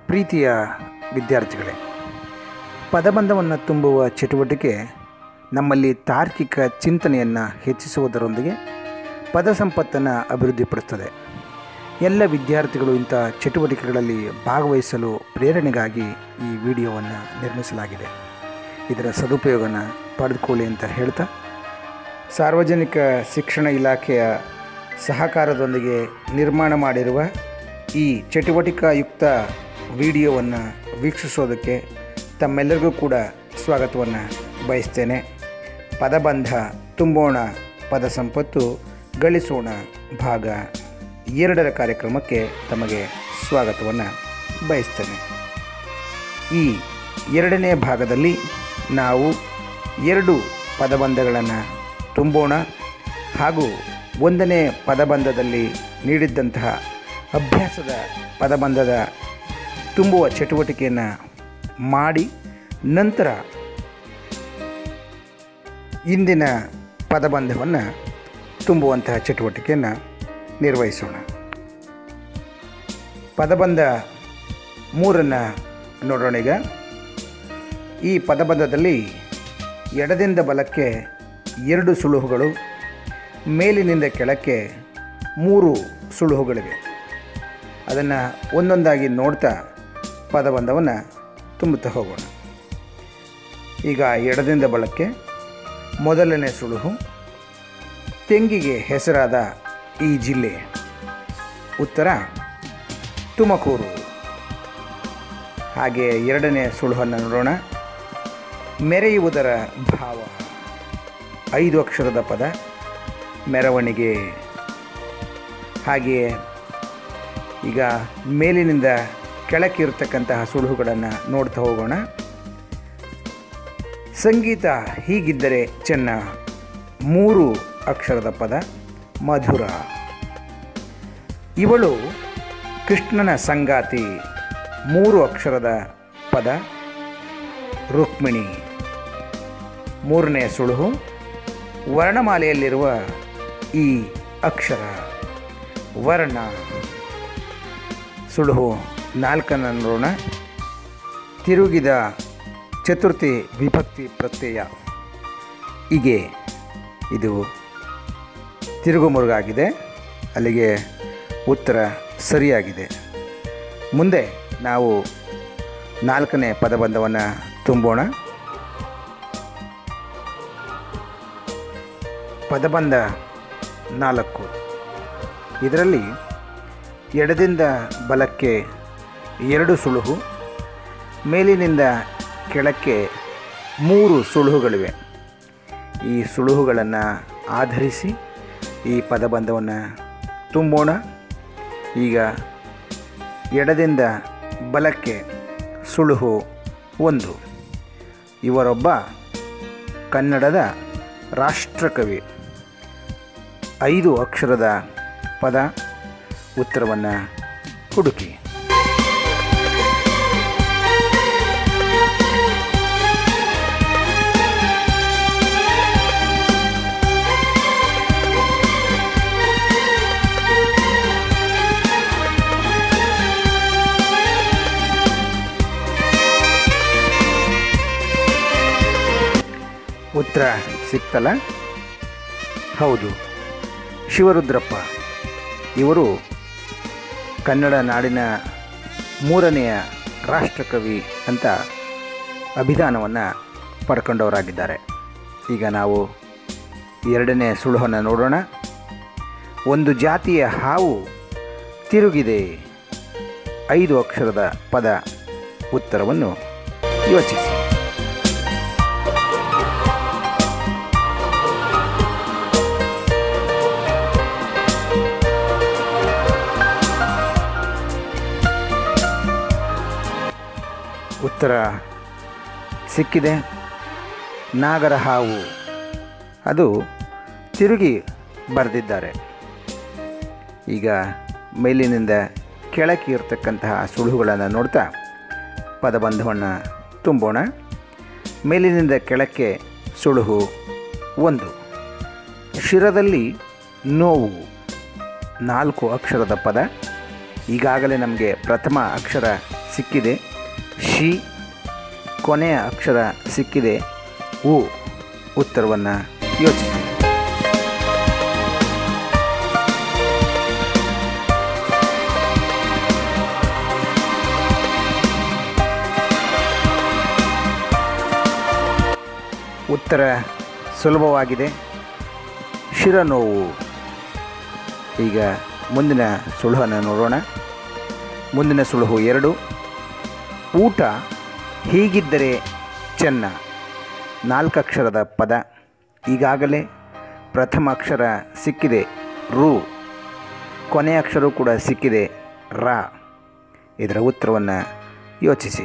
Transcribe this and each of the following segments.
ಪ್ರೀತಿಯ ವಿದ್ಯಾರ್ಥಿಗಳೇ ಪದಬಂಧವನ್ನು ತುಂಬುವ ಚಟುವಟಿಕೆ ನಮ್ಮಲ್ಲಿ ತಾರ್ಕಿಕ ಚಿಂತನೆಯನ್ನು ಹೆಚ್ಚಿಸುವುದರೊಂದಿಗೆ ಪದ ಸಂಪತ್ತನ್ನು ಅಭಿವೃದ್ಧಿಪಡಿಸ್ತದೆ ಎಲ್ಲ ವಿದ್ಯಾರ್ಥಿಗಳು ಇಂಥ ಚಟುವಟಿಕೆಗಳಲ್ಲಿ ಭಾಗವಹಿಸಲು ಪ್ರೇರಣೆಗಾಗಿ ಈ ವಿಡಿಯೋವನ್ನು ನಿರ್ಮಿಸಲಾಗಿದೆ ಇದರ ಸದುಪಯೋಗನ ಪಡೆದುಕೊಳ್ಳಿ ಅಂತ ಹೇಳ್ತಾ ಸಾರ್ವಜನಿಕ ಶಿಕ್ಷಣ ಇಲಾಖೆಯ ಸಹಕಾರದೊಂದಿಗೆ ನಿರ್ಮಾಣ ಮಾಡಿರುವ ಈ ಚಟುವಟಿಕಾಯುಕ್ತ ವಿಡಿಯೋವನ್ನು ವೀಕ್ಷಿಸೋದಕ್ಕೆ ತಮ್ಮೆಲ್ಲರಿಗೂ ಕೂಡ ಸ್ವಾಗತವನ್ನು ಬಯಸ್ತೇನೆ ಪದಬಂಧ ತುಂಬೋಣ ಪದ ಸಂಪತ್ತು ಗಳಿಸೋಣ ಭಾಗ ಎರಡರ ಕಾರ್ಯಕ್ರಮಕ್ಕೆ ತಮಗೆ ಸ್ವಾಗತವನ್ನು ಬಯಸ್ತೇನೆ ಈ ಎರಡನೇ ಭಾಗದಲ್ಲಿ ನಾವು ಎರಡು ಪದಬಂಧಗಳನ್ನು ತುಂಬೋಣ ಹಾಗೂ ಒಂದನೇ ಪದಬಂಧದಲ್ಲಿ ನೀಡಿದ್ದಂತಹ ಅಭ್ಯಾಸದ ಪದಬಂಧದ ತುಂಬುವ ಚಟುವಟಿಕೆಯನ್ನು ಮಾಡಿ ನಂತರ ಇಂದಿನ ಪದಬಂಧವನ್ನು ತುಂಬುವಂತಹ ಚಟುವಟಿಕೆಯನ್ನು ನಿರ್ವಹಿಸೋಣ ಪದಬಂಧ ಮೂರನ್ನು ನೋಡೋಣ ಈಗ ಈ ಪದಬಂಧದಲ್ಲಿ ಎಡದಿಂದ ಬಲಕ್ಕೆ ಎರಡು ಸುಳುಹುಗಳು ಮೇಲಿನಿಂದ ಕೆಳಕ್ಕೆ ಮೂರು ಸುಳುಹುಗಳಿವೆ ಅದನ್ನು ಒಂದೊಂದಾಗಿ ನೋಡ್ತಾ ಪದಬಂಧವನ್ನು ತುಂಬುತ್ತಾ ಹೋಗೋಣ ಈಗ ಎಡದಿಂದ ಬಲಕ್ಕೆ ಮೊದಲನೇ ಸುಳುಹು ತೆಂಗಿಗೆ ಹೆಸರಾದ ಈ ಜಿಲ್ಲೆ ಉತ್ತರ ತುಮಕೂರು ಹಾಗೆ ಎರಡನೇ ಸುಳುಹನ್ನು ನೋಡೋಣ ಮೆರೆಯುವುದರ ಭಾವ ಐದು ಅಕ್ಷರದ ಪದ ಮೆರವಣಿಗೆ ಹಾಗೆಯೇ ಈಗ ಮೇಲಿನಿಂದ ಕೆಳಕ್ಕೆ ಇರತಕ್ಕಂತಹ ಸುಳುಹುಗಳನ್ನು ನೋಡ್ತಾ ಹೋಗೋಣ ಸಂಗೀತ ಹೀಗಿದ್ದರೆ ಚೆನ್ನ ಮೂರು ಅಕ್ಷರದ ಪದ ಮಧುರ ಇವಳು ಕೃಷ್ಣನ ಸಂಗಾತಿ ಮೂರು ಅಕ್ಷರದ ಪದ ರುಕ್ಮಿಣಿ ಮೂರನೇ ಸುಳುಹು ವರ್ಣಮಾಲೆಯಲ್ಲಿರುವ ಈ ಅಕ್ಷರ ವರ್ಣ ಸುಳುಹು ನಾಲ್ಕನ್ನು ನೋಡೋಣ ತಿರುಗಿದ ಚತುರ್ಥಿ ವಿಭಕ್ತಿ ಪ್ರತ್ಯಯ ಹೀಗೆ ಇದು ತಿರುಗುಮುರುಗಾಗಿದೆ ಅಲ್ಲಿಗೆ ಉತ್ತರ ಸರಿಯಾಗಿದೆ ಮುಂದೆ ನಾವು ನಾಲ್ಕನೇ ಪದಬಂಧವನ್ನು ತುಂಬೋಣ ಪದಬಂಧ ನಾಲ್ಕು ಇದರಲ್ಲಿ ಎಡದಿಂದ ಬಲಕ್ಕೆ ಎರಡು ಸುಳುಹು ಮೇಲಿನಿಂದ ಕೆಳಕ್ಕೆ ಮೂರು ಸುಳುಹುಗಳಿವೆ ಈ ಸುಳುಹುಗಳನ್ನು ಆಧರಿಸಿ ಈ ಪದಬಂಧವನ್ನು ತುಂಬೋಣ ಈಗ ಎಡದಿಂದ ಬಲಕ್ಕೆ ಸುಳುಹು ಒಂದು ಇವರೊಬ್ಬ ಕನ್ನಡದ ರಾಷ್ಟ್ರಕವಿ ಐದು ಅಕ್ಷರದ ಪದ ಉತ್ತರವನ್ನು ಹುಡುಕಿ ಉತ್ತರ ಸಿಕ್ತಲ್ಲ ಹೌದು ಶಿವರುದ್ರಪ್ಪ ಇವರು ಕನ್ನಡ ನಾಡಿನ ಮೂರನೆಯ ರಾಷ್ಟ್ರಕವಿ ಅಂತ ಅಭಿಧಾನವನ್ನು ಪಡ್ಕೊಂಡವರಾಗಿದ್ದಾರೆ ಈಗ ನಾವು ಎರಡನೇ ಸುಳುಹನ್ನು ನೋಡೋಣ ಒಂದು ಜಾತಿಯ ಹಾವು ತಿರುಗಿದೆ ಐದು ಅಕ್ಷರದ ಪದ ಉತ್ತರವನ್ನು ಯೋಚಿಸಿ ಉತ್ತರ ಸಿಕ್ಕಿದೆ ನಾಗರ ಹಾವು ಅದು ತಿರುಗಿ ಬರೆದಿದ್ದಾರೆ ಈಗ ಮೇಲಿನಿಂದ ಕೆಳಕ್ಕೆ ಇರತಕ್ಕಂತಹ ಸುಳುಹುಗಳನ್ನು ನೋಡ್ತಾ ಪದಬಂಧವನ್ನು ತುಂಬೋಣ ಮೇಲಿನಿಂದ ಕೆಳಕ್ಕೆ ಸುಳುಹು ಒಂದು ಶಿರದಲ್ಲಿ ನೋವು ನಾಲ್ಕು ಅಕ್ಷರದ ಪದ ಈಗಾಗಲೇ ನಮಗೆ ಪ್ರಥಮ ಅಕ್ಷರ ಸಿಕ್ಕಿದೆ ಶಿ ಕೊನೆಯ ಅಕ್ಷರ ಸಿಕ್ಕಿದೆ ಉ ಉತ್ತರವನ್ನು ಯೋಚಿಸಿ ಉತ್ತರ ಸುಲಭವಾಗಿದೆ ಶಿರನೋವು ಈಗ ಮುಂದಿನ ಸುಳುಹನ್ನು ನೋಡೋಣ ಮುಂದಿನ ಸುಳುಹು ಎರಡು ಊಟ ಹೀಗಿದ್ದರೆ ಚೆನ್ನ ನಾಲ್ಕಕ್ಷರದ ಪದ ಈಗಾಗಲೇ ಪ್ರಥಮ ಅಕ್ಷರ ಸಿಕ್ಕಿದೆ ರು ಕೊನೆಯ ಅಕ್ಷರ ಕೂಡ ಸಿಕ್ಕಿದೆ ರಾ ಇದರ ಉತ್ತರವನ್ನು ಯೋಚಿಸಿ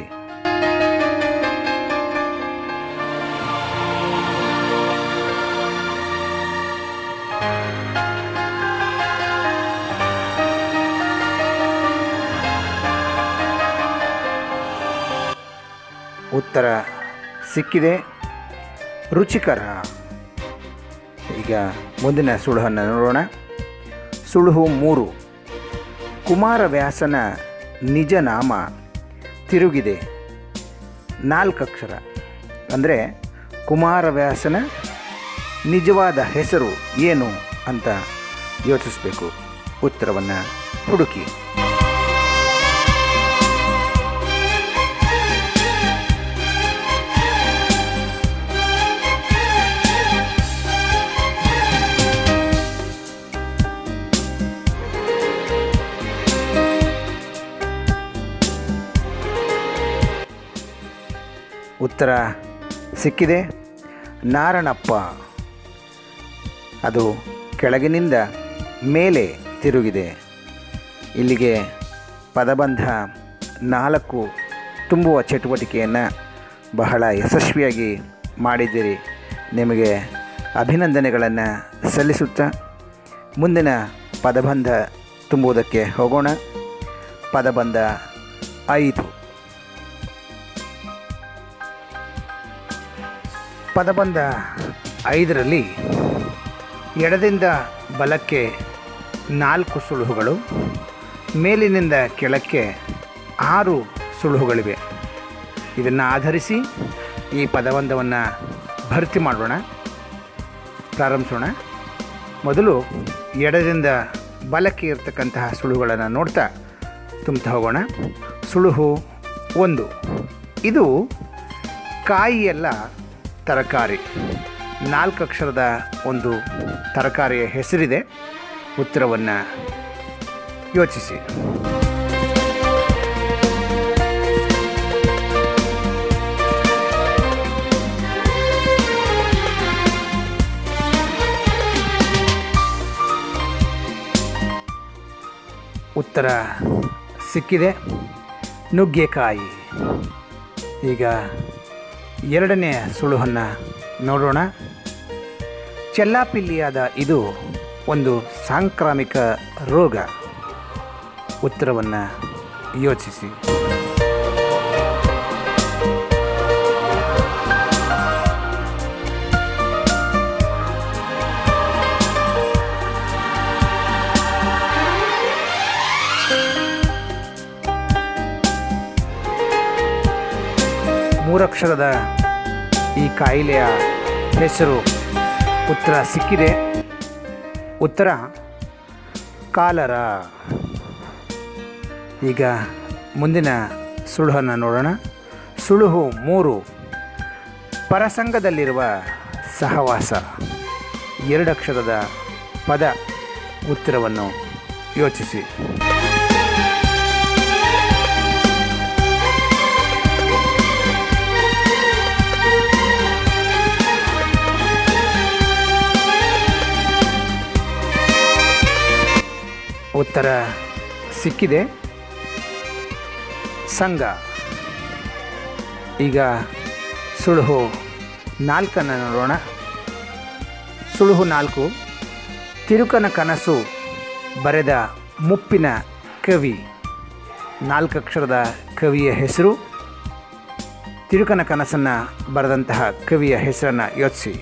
ಉತ್ತರ ಸಿಕ್ಕಿದೆ ರುಚಿಕರ ಈಗ ಮುಂದಿನ ಸುಳುಹನ್ನು ನೋಡೋಣ ಸುಳುಹು ಮೂರು ಕುಮಾರವ್ಯಾಸನ ನಿಜ ನಾಮ ತಿರುಗಿದೆ ನಾಲ್ಕಕ್ಷರ ಅಂದರೆ ಕುಮಾರವ್ಯಾಸನ ನಿಜವಾದ ಹೆಸರು ಏನು ಅಂತ ಯೋಚಿಸಬೇಕು ಉತ್ತರವನ್ನು ಹುಡುಕಿ ಉತ್ತರ ಸಿಕ್ಕಿದೆ ನಾರಣಪ್ಪ ಅದು ಕೆಳಗಿನಿಂದ ಮೇಲೆ ತಿರುಗಿದೆ ಇಲ್ಲಿಗೆ ಪದಬಂಧ ನಾಲ್ಕು ತುಂಬುವ ಚಟುವಟಿಕೆಯನ್ನು ಬಹಳ ಯಶಸ್ವಿಯಾಗಿ ಮಾಡಿದ್ದೀರಿ ನಿಮಗೆ ಅಭಿನಂದನೆಗಳನ್ನು ಸಲ್ಲಿಸುತ್ತಾ ಮುಂದಿನ ಪದಬಂಧ ತುಂಬುವುದಕ್ಕೆ ಹೋಗೋಣ ಪದಬಂಧ ಐದು ಪದಬಂಧ ಐದರಲ್ಲಿ ಎಡದಿಂದ ಬಲಕ್ಕೆ ನಾಲ್ಕು ಸುಳುಹುಗಳು ಮೇಲಿನಿಂದ ಕೆಳಕ್ಕೆ ಆರು ಸುಳುಹುಗಳಿವೆ ಇದನ್ನು ಆಧರಿಸಿ ಈ ಪದಬಂಧವನ್ನು ಭರ್ತಿ ಮಾಡೋಣ ಪ್ರಾರಂಭಿಸೋಣ ಮೊದಲು ಎಡದಿಂದ ಬಲಕ್ಕೆ ಇರತಕ್ಕಂತಹ ಸುಳುಹುಗಳನ್ನು ನೋಡ್ತಾ ತುಂಬ್ತಾ ಹೋಗೋಣ ಸುಳುಹು ಒಂದು ಇದು ಕಾಯಿಯಲ್ಲ ತರಕಾರಿ ನಾಲ್ಕು ಅಕ್ಷರದ ಒಂದು ತರಕಾರಿಯ ಹೆಸರಿದೆ ಉತ್ತರವನ್ನು ಯೋಚಿಸಿ ಉತ್ತರ ಸಿಕ್ಕಿದೆ ನುಗ್ಗೆಕಾಯಿ ಈಗ ಎರಡನೇ ಸುಳುಹನ್ನು ನೋಡೋಣ ಚೆಲ್ಲಾಪಿಲ್ಲಿಯಾದ ಇದು ಒಂದು ಸಾಂಕ್ರಾಮಿಕ ರೋಗ ಉತ್ತರವನ್ನು ಯೋಚಿಸಿ ಮೂರಕ್ಷರದ ಈ ಕಾಯಿಲೆಯ ಹೆಸರು ಉತ್ತರ ಸಿಕ್ಕಿದೆ ಉತ್ತರ ಕಾಲರ ಈಗ ಮುಂದಿನ ಸುಳುಹನ್ನು ನೋಡೋಣ ಸುಳುಹು ಮೂರು ಪರಸಂಗದಲ್ಲಿರುವ ಸಹವಾಸ ಎರಡಕ್ಷರದ ಪದ ಉತ್ತರವನ್ನು ಯೋಚಿಸಿ ಉತ್ತರ ಸಿಕ್ಕಿದೆ ಸಂಘ ಈಗ ಸುಳುಹು ನಾಲ್ಕನ್ನು ನೋಡೋಣ ಸುಳುಹು ನಾಲ್ಕು ತಿರುಕನ ಕನಸು ಬರೆದ ಮುಪ್ಪಿನ ಕವಿ ನಾಲ್ಕಕ್ಷರದ ಕವಿಯ ಹೆಸರು ತಿರುಕನ ಕನಸನ್ನು ಬರೆದಂತಹ ಕವಿಯ ಹೆಸರನ್ನು ಯೋಚಿಸಿ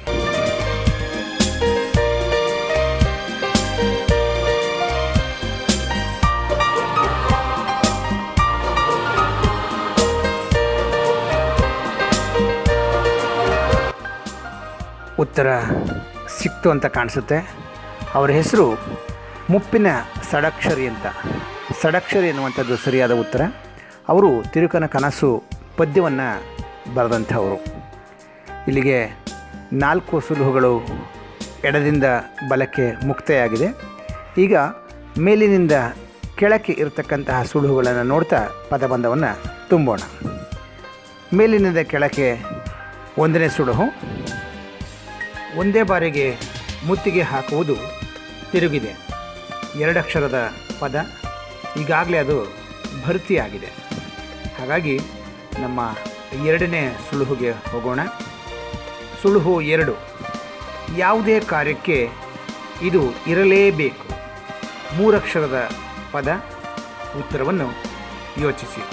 ಉತ್ತರ ಸಿಕ್ತು ಅಂತ ಕಾಣಿಸುತ್ತೆ ಅವರ ಹೆಸರು ಮುಪ್ಪಿನ ಸಡಕ್ಷರಿ ಅಂತ ಸಡಕ್ಷರಿ ಎನ್ನುವಂಥದ್ದು ಸರಿಯಾದ ಉತ್ತರ ಅವರು ತಿರುಕನ ಕನಸು ಪದ್ಯವನ್ನು ಬರೆದಂಥವರು ಇಲ್ಲಿಗೆ ನಾಲ್ಕು ಸುಲುಹುಗಳು ಎಡದಿಂದ ಬಲಕ್ಕೆ ಮುಕ್ತಾಯಾಗಿದೆ ಈಗ ಮೇಲಿನಿಂದ ಕೆಳಕ್ಕೆ ಇರತಕ್ಕಂತಹ ಸುಳುಹುಗಳನ್ನು ನೋಡ್ತಾ ಪದಬಂಧವನ್ನು ತುಂಬೋಣ ಮೇಲಿನಿಂದ ಕೆಳಕ್ಕೆ ಒಂದನೇ ಸುಳುಹು ಒಂದೇ ಬಾರಿಗೆ ಮುತ್ತಿಗೆ ಹಾಕುವುದು ತಿರುಗಿದೆ ಎರಡಕ್ಷರದ ಪದ ಈಗಾಗಲೇ ಅದು ಭರ್ತಿಯಾಗಿದೆ ಹಾಗಾಗಿ ನಮ್ಮ ಎರಡನೇ ಸುಳುಹುಗೆ ಹೋಗೋಣ ಸುಳುಹು ಎರಡು ಯಾವುದೇ ಕಾರ್ಯಕ್ಕೆ ಇದು ಇರಲೇಬೇಕು ಮೂರಕ್ಷರದ ಪದ ಉತ್ತರವನ್ನು ಯೋಚಿಸಿ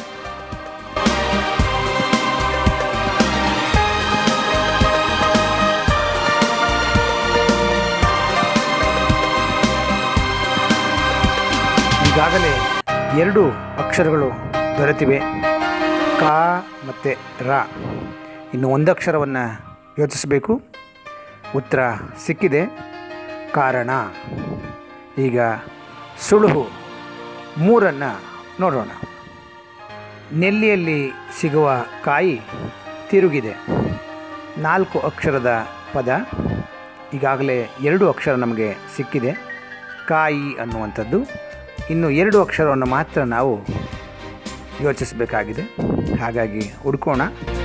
ಈಗಾಗಲೇ ಎರಡು ಅಕ್ಷರಗಳು ದೊರೆತಿವೆ ಕಾ ಮತ್ತು ರ ಇನ್ನು ಒಂದು ಅಕ್ಷರವನ್ನು ಯೋಚಿಸಬೇಕು ಉತ್ತರ ಸಿಕ್ಕಿದೆ ಕಾರಣ ಈಗ ಸುಳುಹು ಮೂರನ್ನು ನೋಡೋಣ ನೆಲ್ಲಿಯಲ್ಲಿ ಸಿಗುವ ಕಾಯಿ ತಿರುಗಿದೆ ನಾಲ್ಕು ಅಕ್ಷರದ ಪದ ಈಗಾಗಲೇ ಎರಡು ಅಕ್ಷರ ನಮಗೆ ಸಿಕ್ಕಿದೆ ಕಾಯಿ ಅನ್ನುವಂಥದ್ದು ಇನ್ನು ಎರಡು ಅಕ್ಷರವನ್ನು ಮಾತ್ರ ನಾವು ಯೋಚಿಸಬೇಕಾಗಿದೆ ಹಾಗಾಗಿ ಹುಡ್ಕೋಣ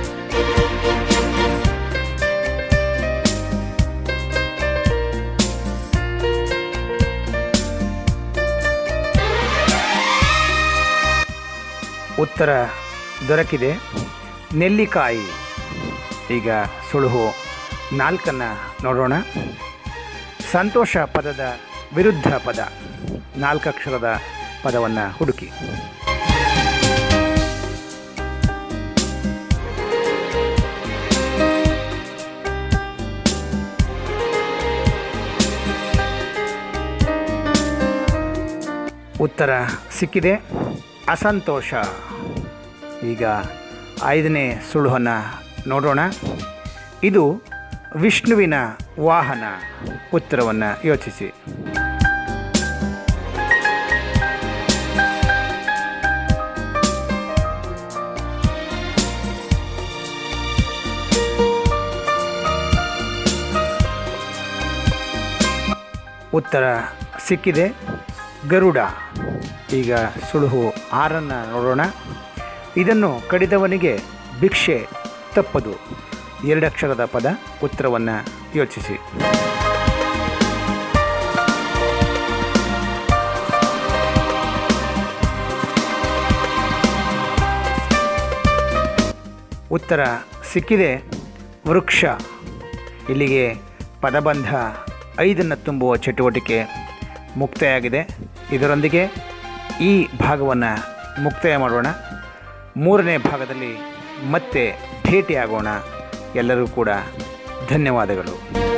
ಉತ್ತರ ದೊರಕಿದೆ ನೆಲ್ಲಿಕಾಯಿ ಈಗ ಸುಳುಹು ನಾಲ್ಕನ್ನು ನೋಡೋಣ ಸಂತೋಷ ಪದದ ವಿರುದ್ಧ ಪದ ನಾಲ್ಕಕ್ಷರದ ಪದವನ್ನು ಹುಡುಕಿ ಉತ್ತರ ಸಿಕ್ಕಿದೆ ಅಸಂತೋಷ ಈಗ ಐದನೇ ಸುಳುಹನ್ನು ನೋಡೋಣ ಇದು ವಿಷ್ಣುವಿನ ವಾಹನ ಉತ್ತರವನ್ನು ಯೋಚಿಸಿ ಉತ್ತರ ಸಿಕ್ಕಿದೆ ಗರುಡ ಈಗ ಸುಳುಹು ಆರನ್ನು ನೋಡೋಣ ಇದನ್ನು ಕಡಿದವನಿಗೆ ಭಿಕ್ಷೆ ತಪ್ಪದು ಎರಡಕ್ಷರದ ಪದ ಉತ್ತರವನ್ನು ಯೋಚಿಸಿ ಉತ್ತರ ಸಿಕ್ಕಿದೆ ವೃಕ್ಷ ಇಲ್ಲಿಗೆ ಪದಬಂಧ ಐದನ್ನು ತುಂಬುವ ಚಟುವಟಿಕೆ ಮುಕ್ತಾಯಾಗಿದೆ ಇದರೊಂದಿಗೆ ಈ ಭಾಗವನ್ನು ಮುಕ್ತಾಯ ಮಾಡೋಣ ಮೂರನೇ ಭಾಗದಲ್ಲಿ ಮತ್ತೆ ಭೇಟಿಯಾಗೋಣ ಎಲ್ಲರೂ ಕೂಡ ಧನ್ಯವಾದಗಳು